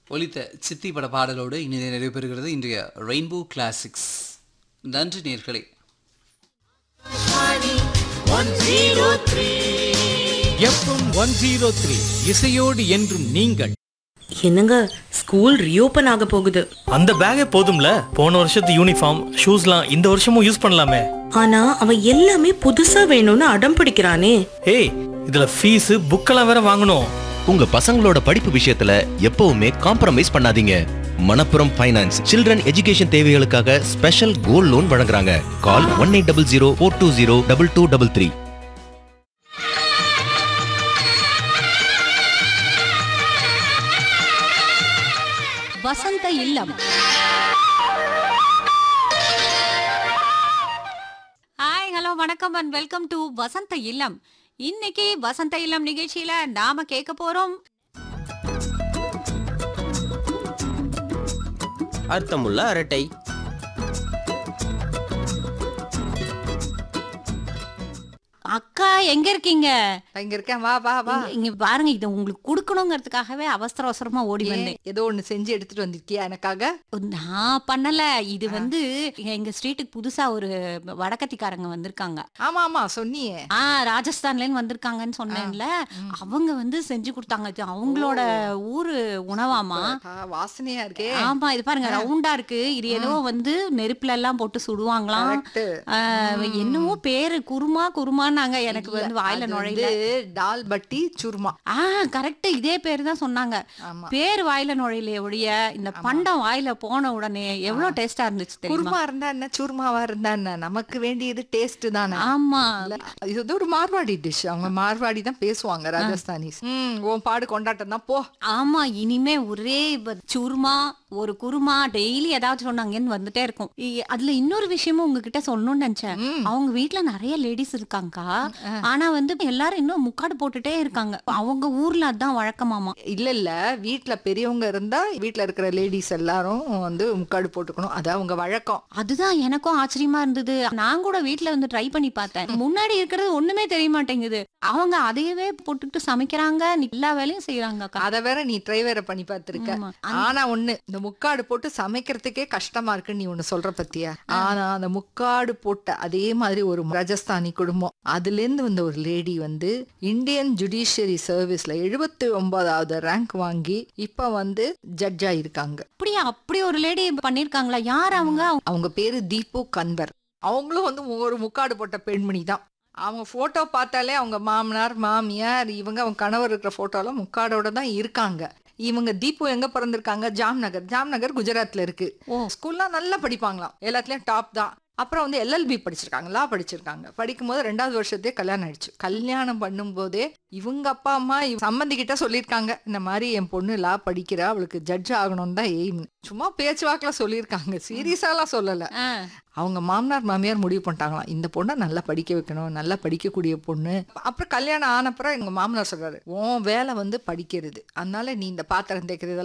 ஒலித்த சித்தி பட பாடலோடு இனி நிறைவு பெறுகிறது இன்றைய ரெயின்போ கிளாசிக்ஸ் நன்றி நேர்களே எஃப்எம் ஒன் ஜீரோ த்ரீ இசையோடு என்றும் நீங்கள் என்னங்க ஸ்கூல் ரீஓபன் ஆக போகுது அந்த பேக்கே போதும்ல போன வருஷத்து யூனிஃபார்ம் ஷூஸ்லாம் இந்த வருஷமும் யூஸ் பண்ணலாமே ஆனா அவன் எல்லாமே புதுசா வேணும்னு அடம் பிடிக்கிறானே ஏய் இதுல ஃபீஸ் புக்கெல்லாம் வேற வாங்கணும் உங்க பசங்களோட படிப்பு விஷயத்துல எப்பவுமே காம்ப்ரமைஸ் பண்ணாதீங்க மணப்புரம் ஃபைனான்ஸ் சில்ட்ரன் எஜுகேஷன் தேவைகளுக்காக ஸ்பெஷல் கோல்ட் லோன் வழங்குறாங்க call one eight double zero four two zero double two double three வசந்த இல்லம் ஹாய் ஹலோ வணக்கம் அண்ட் வெல்கம் டு வசந்த இல்லம் இன்னைக்கு வசந்த இல்லம் நிகழ்ச்சியில நாம கேட்க போறோம் அர்த்தமுள்ள அரட்டை அக்கா எங்க இருக்கீங்க இங்க இருக்கேன் வா வா வா இங்க- இங்க பாருங்க இதை உங்களுக்கு கொடுக்கணுங்கிறதுக்காகவே அவசர அவசரமா ஓடி வந்தேன் ஏன், ஏதோ ஒண்ணு செஞ்சு எடுத்துட்டு வந்திருக்கியா எனக்காக நான் பண்ணல இது வந்து எங்க ஸ்ட்ரீட்டுக்கு புதுசா ஒரு வடக்கத்திக்காரங்க வந்திருக்காங்க ஆமா ஆமா சொன்னியே ஆ ராஜஸ்தான்ல இருந்து வந்திருக்காங்கன்னு சொன்னேன்ல அவங்க வந்து செஞ்சு கொடுத்தாங்க இது அவங்களோட ஊரு உணவாமா ஆ, வாசனையா இருக்கே ஆமா இது பாருங்க ரவுண்டா இருக்கு இது ஏதோ வந்து நெருப்புல எல்லாம் போட்டு சுடுவாங்களாம் Correct. ஆ, என்னமோ பேரு குருமா குருமான்னாங்க எனக்கு இல்ல, வந்து வாயில அது நுழையில வந்து டால் பட்டி சுருமா ஆ கரெக்ட் இதே பேரு தான் சொன்னாங்க ஆமா பேர் வாயில நுழையிலே ஒழிய இந்த பண்டம் வாயில போன உடனே எவ்வளவு டேஸ்டா இருந்துச்சு தெரியுமா குருமா இருந்தா என்ன சுருமாவா இருந்தா என்ன நமக்கு வேண்டியது டேஸ்ட் தானே ஆமா இல்ல, இது வந்து ஒரு மார்வாடி டிஷ் அவங்க மார்வாடி தான் பேசுவாங்க ராஜஸ்தானிஸ் ம் உன் பாடு கொண்டாட்டம் தான் போ ஆமா இனிமே ஒரே ப- சுருமா ஒரு குருமா டெய்லி ஏதாவது சொன்னாங்கன்னு வந்துட்டே இருக்கும் இ- அதுல இன்னொரு விஷயமும் உங்ககிட்ட சொல்லணும்னு நினைச்சேன் அவங்க வீட்ல நிறைய லேடிஸ் இருக்காங்கக்கா ஆனா வந்து எல்லாரும் இன்னும் முக்காடு போட்டுட்டே இருக்காங்க அவங்க ஊர்ல அதான் வழக்கமாமா இல்ல இல்ல வீட்ல பெரியவங்க இருந்தா வீட்ல இருக்கிற லேடிஸ் எல்லாரும் வந்து முக்காடு போட்டுக்கணும் அது அவங்க வழக்கம் அதுதான் எனக்கும் ஆச்சரியமா இருந்தது நான் கூட வீட்ல வந்து ட்ரை பண்ணி பார்த்தேன் முன்னாடி இருக்கிறது ஒண்ணுமே தெரிய மாட்டேங்குது அவங்க அதையவே போட்டுட்டு சமைக்கிறாங்க எல்லா வேலையும் செய்யறாங்கக்கா அத வேற நீ ட்ரை வேற பண்ணி பார்த்திருக்க ஆமா. ஆனா ஒண்ணு இந்த முக்காடு போட்டு சமைக்கிறதுக்கே கஷ்டமா இருக்குன்னு நீ ஒண்ணு சொல்ற பத்தியா ஆனா அந்த முக்காடு போட்ட அதே மாதிரி ஒரு ராஜஸ்தானி குடும்பம் அதுல இருந்து வந்த ஒரு லேடி வந்து இந்தியன் ஜுடிஷியரி சர்வீஸ்ல எழுபத்தி ஒன்பதாவது ரேங்க் வாங்கி இப்ப வந்து ஜட்ஜா இருக்காங்க அப்படியே அப்படி ஒரு லேடி பண்ணிருக்காங்களா யார் அவங்க அவங்க பேரு தீபு கன்வர் அவங்களும் வந்து ஒரு முக்காடு போட்ட பெண்மணி தான் அவங்க போட்டோ பார்த்தாலே அவங்க மாமனார் மாமியார் இவங்க அவங்க கணவர் இருக்கிற போட்டோலாம் முக்காடோட தான் இருக்காங்க இவங்க தீபு எங்க பிறந்திருக்காங்க ஜாம்நகர் ஜாம்நகர் குஜராத்ல இருக்கு ஸ்கூல்லாம் நல்லா படிப்பாங்களாம் எல்லாத்துலயும் டாப் தான் அப்புறம் வந்து எல்எல்பி படிச்சிருக்காங்க லா படிச்சிருக்காங்க படிக்கும்போது ரெண்டாவது வருஷத்தே கல்யாணம் ஆயிடுச்சு கல்யாணம் பண்ணும்போதே இவங்க அப்பா அம்மா இவ- சம்மந்தி கிட்ட சொல்லியிருக்காங்க இந்த மாதிரி என் பொண்ணு லா படிக்கிறா அவளுக்கு ஜட்ஜ் ஆகணும்னு தான் எய்ம் சும்மா பேச்சுவாக்குல சொல்லியிருக்காங்க சீரியஸாலாம் சொல்லல ஆ. அவங்க மாமனார் மாமியார் முடிவு பண்ணிட்டாங்களாம் இந்த பொண்ணை நல்லா படிக்க வைக்கணும் நல்லா படிக்கக்கூடிய பொண்ணு அப்புறம் கல்யாணம் ஆனப்புறம் எங்க மாமனார் சொல்றாரு உன் வேலை வந்து படிக்கிறது அதனால நீ இந்த பாத்திரம் தேய்க்கிறது